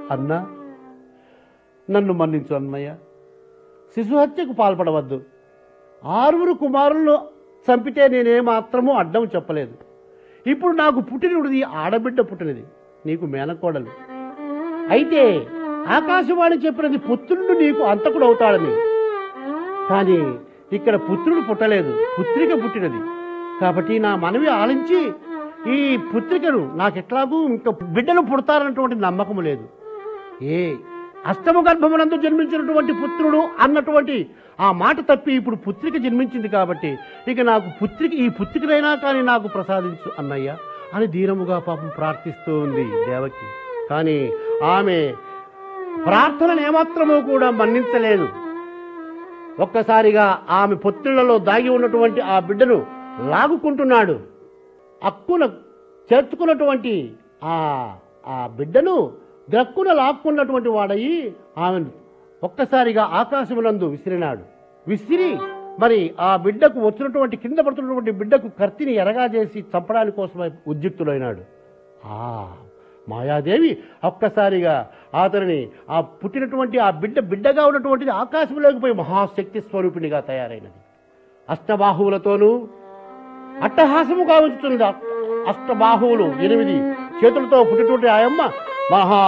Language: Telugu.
అన్నా నన్ను మన్నించు అన్నయ్య శిశు హత్యకు పాల్పడవద్దు ఆరుగురు కుమారులను చంపితే నేనేమాత్రమూ అడ్డం చెప్పలేదు ఇప్పుడు నాకు పుట్టినది ఆడబిడ్డ పుట్టినది నీకు మేనకోడలు అయితే ఆకాశవాణి చెప్పినది పుత్రుడు నీకు అంతకుడు అవుతాడని కానీ ఇక్కడ పుత్రుడు పుట్టలేదు పుత్రిక పుట్టినది కాబట్టి నా మనవి ఆలించి ఈ పుత్రికను నాకెట్లాగూ ఇంకా బిడ్డలు పుడతారన్నటువంటి నమ్మకము లేదు ఏ అష్టమ గర్భమునందు జన్మించినటువంటి పుత్రుడు అన్నటువంటి ఆ మాట తప్పి ఇప్పుడు పుత్రిక జన్మించింది కాబట్టి ఇక నాకు పుత్రిక ఈ పుత్రికనైనా కానీ నాకు ప్రసాదించు అన్నయ్య అని ధీరముగా పాపం ప్రార్థిస్తూ ఉంది దేవకి కానీ ఆమె ప్రార్థనను ఏమాత్రమూ కూడా మన్నించలేదు ఒక్కసారిగా ఆమె పొత్తిళ్లలో దాగి ఉన్నటువంటి ఆ బిడ్డను లాగుకుంటున్నాడు అక్కున చేర్చుకున్నటువంటి ఆ ఆ బిడ్డను గ్రక్కున లాక్కున్నటువంటి వాడయి ఆమెను ఒక్కసారిగా ఆకాశమునందు విసిరినాడు విసిరి మరి ఆ బిడ్డకు వచ్చినటువంటి కింద పడుతున్నటువంటి బిడ్డకు కత్తిని ఎరగా చేసి చంపడానికి కోసమై ఉద్యుక్తుడైనాడు ఆ మాయాదేవి ఒక్కసారిగా అతనిని ఆ పుట్టినటువంటి ఆ బిడ్డ బిడ్డగా ఉన్నటువంటిది ఆకాశంలోకి పోయి మహాశక్తి స్వరూపిణిగా తయారైనది అష్టబాహువులతోనూ అట్టహాసముగా ఉంచుతుంది అష్టబాహువులు ఎనిమిది చేతులతో పుట్టినటువంటి ఆయమ్మ మహా